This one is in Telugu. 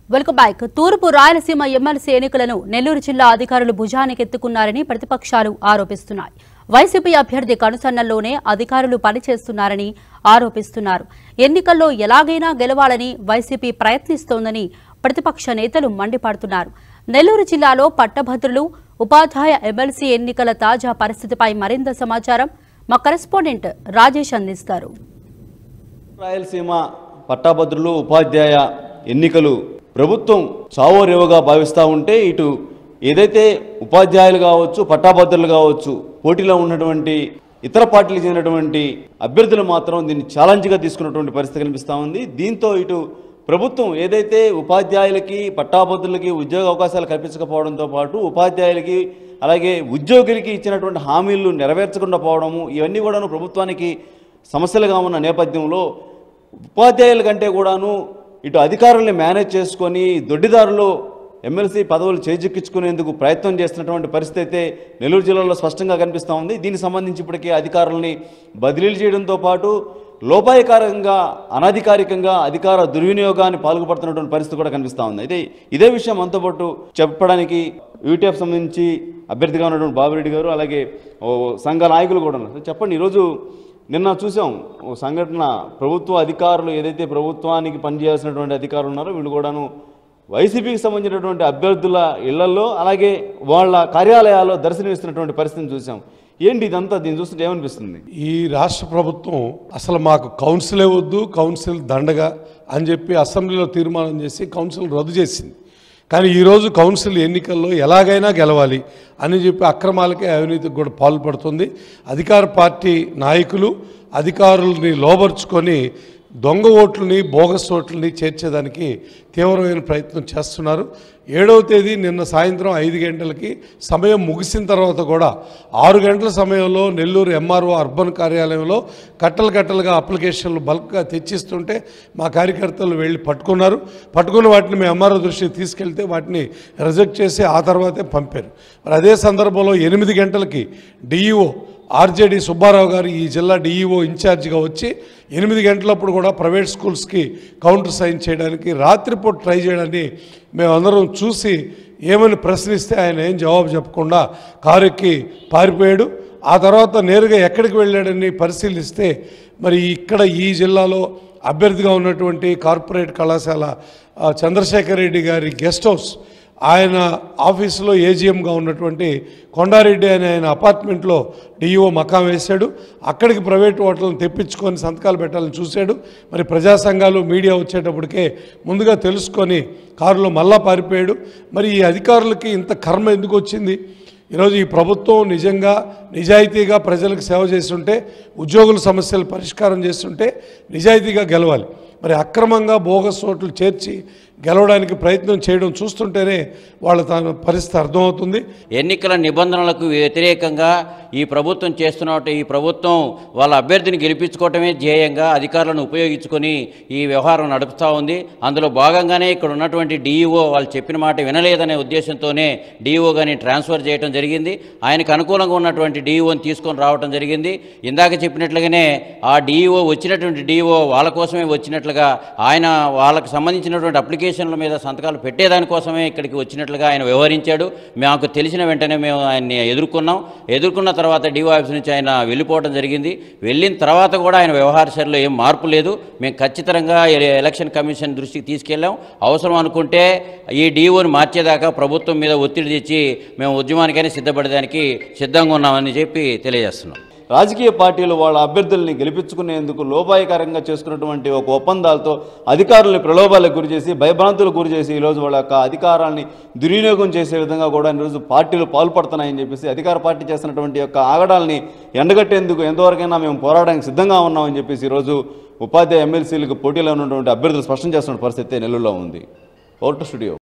వెల్కమ్ బ్యాక్ తూర్పు రాయలసీమ ఎమ్మెల్సీ ఎన్నికలను నెల్లూరు జిల్లా అధికారులు భుజానికెత్తుకున్నారని ప్రతిపక్షాలు ఆరోపిస్తున్నాయి వైసీపీ అభ్యర్థి కనుసన్నల్లోనే అధికారులు పనిచేస్తున్నారని ఆరోపిస్తున్నారు ఎన్నికల్లో ఎలాగైనా గెలవాలని వైసీపీ ప్రయత్నిస్తోందని ప్రతిపక్ష నేతలు మండిపడుతున్నారు నెల్లూరు జిల్లాలో పట్టభద్రులు ఉపాధ్యాయ ఎమ్మెల్సీ ఎన్నికల తాజా పరిస్థితిపై మరింత సమాచారం మా కరెస్పాండెంట్ రాజేష్ అందిస్తారు రాయలసీమ పట్టాభద్రులు ఉపాధ్యాయ ఎన్నికలు ప్రభుత్వం చావో రేవుగా భావిస్తూ ఉంటే ఇటు ఏదైతే ఉపాధ్యాయులు కావచ్చు పట్టాభద్రులు కావచ్చు పోటీలో ఉన్నటువంటి ఇతర పార్టీలకు చెందినటువంటి అభ్యర్థులు మాత్రం దీన్ని ఛాలెంజ్గా తీసుకున్నటువంటి పరిస్థితి కనిపిస్తూ ఉంది దీంతో ఇటు ప్రభుత్వం ఏదైతే ఉపాధ్యాయులకి పట్టాభద్రులకి ఉద్యోగ అవకాశాలు కల్పించకపోవడంతో పాటు ఉపాధ్యాయులకి అలాగే ఉద్యోగులకి ఇచ్చినటువంటి హామీలు నెరవేర్చకుండా పోవడము ఇవన్నీ కూడాను ప్రభుత్వానికి సమస్యలుగా ఉన్న నేపథ్యంలో ఉపాధ్యాయుల కంటే కూడాను ఇటు అధికారుల్ని మేనేజ్ చేసుకొని దొడ్డిదారులు ఎమ్మెల్సీ పదవులు చేజిక్కించుకునేందుకు ప్రయత్నం చేస్తున్నటువంటి పరిస్థితి అయితే నెల్లూరు జిల్లాలో స్పష్టంగా కనిపిస్తూ ఉంది దీనికి సంబంధించి ఇప్పటికే అధికారుల్ని బదిలీలు చేయడంతో పాటు లోపాయకారంగా అనధికారికంగా అధికార దుర్వినియోగాన్ని పాల్గొపడుతున్నటువంటి పరిస్థితి కూడా కనిపిస్తూ ఉంది అయితే ఇదే విషయం మనతో పాటు చెప్పడానికి యూటీఎఫ్ సంబంధించి అభ్యర్థిగా ఉన్నటువంటి బాబురెడ్డి గారు అలాగే ఓ సంఘ నాయకులు కూడా ఉన్నారు సో చెప్పండి ఈరోజు నిన్న చూసాం ఓ సంఘటన ప్రభుత్వ అధికారులు ఏదైతే ప్రభుత్వానికి పనిచేయాల్సినటువంటి అధికారులు ఉన్నారో వీళ్ళు కూడాను వైసీపీకి సంబంధించినటువంటి అభ్యర్థుల ఇళ్లలో అలాగే వాళ్ళ కార్యాలయాల్లో దర్శనమిస్తున్నటువంటి పరిస్థితిని చూసాం ఏంటి ఇదంతా దీన్ని చూస్తుంటే ఏమనిపిస్తుంది ఈ రాష్ట్ర ప్రభుత్వం అసలు మాకు కౌన్సిలే వద్దు కౌన్సిల్ దండగా అని చెప్పి అసెంబ్లీలో తీర్మానం చేసి కౌన్సిల్ రద్దు చేసింది కానీ ఈరోజు కౌన్సిల్ ఎన్నికల్లో ఎలాగైనా గెలవాలి అని చెప్పి అక్రమాలకే అవినీతికి కూడా పాల్పడుతుంది అధికార పార్టీ నాయకులు అధికారుల్ని లోబర్చుకొని దొంగ ఓట్లని బోగస్ ఓట్లని చేర్చేదానికి తీవ్రమైన ప్రయత్నం చేస్తున్నారు ఏడవ తేదీ నిన్న సాయంత్రం ఐదు గంటలకి సమయం ముగిసిన తర్వాత కూడా ఆరు గంటల సమయంలో నెల్లూరు ఎంఆర్ఓ అర్బన్ కార్యాలయంలో కట్టలు కట్టలుగా అప్లికేషన్లు బల్క్గా తెచ్చిస్తుంటే మా కార్యకర్తలు వెళ్ళి పట్టుకున్నారు పట్టుకున్న వాటిని మేము ఎంఆర్ఓ దృష్టికి తీసుకెళ్తే వాటిని రిజెక్ట్ చేసి ఆ తర్వాతే పంపారు మరి అదే సందర్భంలో ఎనిమిది గంటలకి డిఈఓ ఆర్జేడి సుబ్బారావు గారు ఈ జిల్లా డిఈఓ ఇన్ఛార్జిగా వచ్చి ఎనిమిది గంటలప్పుడు కూడా ప్రైవేట్ స్కూల్స్కి కౌంటర్ సైన్ చేయడానికి రాత్రిపూట ట్రై చేయడాన్ని మేమందరం చూసి ఏమని ప్రశ్నిస్తే ఆయన ఏం జవాబు చెప్పకుండా కారు ఎక్కి పారిపోయాడు ఆ తర్వాత నేరుగా ఎక్కడికి వెళ్ళాడని పరిశీలిస్తే మరి ఇక్కడ ఈ జిల్లాలో అభ్యర్థిగా ఉన్నటువంటి కార్పొరేట్ కళాశాల ఆ, చంద్రశేఖర్ రెడ్డి గారి గెస్ట్ హౌస్ ఆయన ఆఫీసులో ఏజీఎంగా ఉన్నటువంటి కొండారెడ్డి అనే ఆయన అపార్ట్మెంట్లో డిఈఓ మకాం వేశాడు అక్కడికి ప్రైవేట్ ఓటర్లను తెప్పించుకొని సంతకాలు పెట్టాలని చూశాడు మరి ప్రజా సంఘాలు మీడియా వచ్చేటప్పటికే ముందుగా తెలుసుకొని కారులో మళ్ళా పారిపోయాడు మరి ఈ అధికారులకి ఇంత కర్మ ఎందుకు వచ్చింది ఈరోజు ఈ ప్రభుత్వం నిజంగా నిజాయితీగా ప్రజలకు సేవ చేస్తుంటే ఉద్యోగుల సమస్యలు పరిష్కారం చేస్తుంటే నిజాయితీగా గెలవాలి మరి అక్రమంగా బోగస్ ఓట్లు చేర్చి గెలవడానికి ప్రయత్నం చేయడం చూస్తుంటేనే వాళ్ళ తన పరిస్థితి అర్థమవుతుంది ఎన్నికల నిబంధనలకు వ్యతిరేకంగా ఈ ప్రభుత్వం చేస్తున్నట్టు ఈ ప్రభుత్వం వాళ్ళ అభ్యర్థిని గెలిపించుకోవటమే ధ్యేయంగా అధికారులను ఉపయోగించుకొని ఈ వ్యవహారం నడుపుతూ ఉంది అందులో భాగంగానే ఇక్కడ ఉన్నటువంటి డిఈఓ వాళ్ళు చెప్పిన మాట వినలేదనే ఉద్దేశంతోనే డిఈఓ గారిని ట్రాన్స్ఫర్ చేయడం జరిగింది ఆయనకు అనుకూలంగా ఉన్నటువంటి డిఈఓని తీసుకొని రావడం జరిగింది ఇందాక చెప్పినట్లుగానే ఆ డిఈఓ వచ్చినటువంటి డిఈఓ వాళ్ళ కోసమే వచ్చినట్లుగా ఆయన వాళ్ళకి సంబంధించినటువంటి అప్లికేషన్ల మీద సంతకాలు పెట్టేదానికోసమే ఇక్కడికి వచ్చినట్లుగా ఆయన వ్యవహరించాడు మాకు తెలిసిన వెంటనే మేము ఆయన్ని ఎదుర్కొన్నాం ఎదుర్కొన్న తర్వాత డిఓ ఆఫీస్ నుంచి ఆయన వెళ్ళిపోవడం జరిగింది వెళ్ళిన తర్వాత కూడా ఆయన వ్యవహార శైలిలో ఏం మార్పు లేదు మేము ఖచ్చితంగా ఎ- ఎలక్షన్ కమిషన్ దృష్టికి తీసుకెళ్ళాం అవసరం అనుకుంటే ఈ డిఓని మార్చేదాకా ప్రభుత్వం మీద ఒత్తిడి తెచ్చి మేము ఉద్యమానికైనా సిద్ధపడేదానికి సిద్ధంగా ఉన్నామని చెప్పి తెలియజేస్తున్నాం రాజకీయ పార్టీలు వాళ్ళ అభ్యర్థుల్ని గెలిపించుకునేందుకు లోపాయకరంగా చేసుకున్నటువంటి ఒక ఒప్పందాలతో అధికారుల్ని ప్రలోభాలకు గురి చేసి భయభ్రాంతులకు గురి చేసి ఈరోజు వాళ్ళ యొక్క అధికారాన్ని దుర్వినియోగం చేసే విధంగా కూడా ఈరోజు పార్టీలు పాల్పడుతున్నాయని చెప్పేసి అధికార పార్టీ చేస్తున్నటువంటి యొక్క ఆగడాల్ని ఎండగట్టేందుకు ఎంతవరకైనా మేము పోరాడడానికి సిద్ధంగా ఉన్నామని చెప్పేసి ఈరోజు ఉపాధ్యాయ ఎమ్మెల్సీలకు పోటీలో ఉన్నటువంటి అభ్యర్థులు స్పష్టం చేస్తున్న పరిస్థితి నెల్లూరులో ఉంది ఓటు స్టూడియో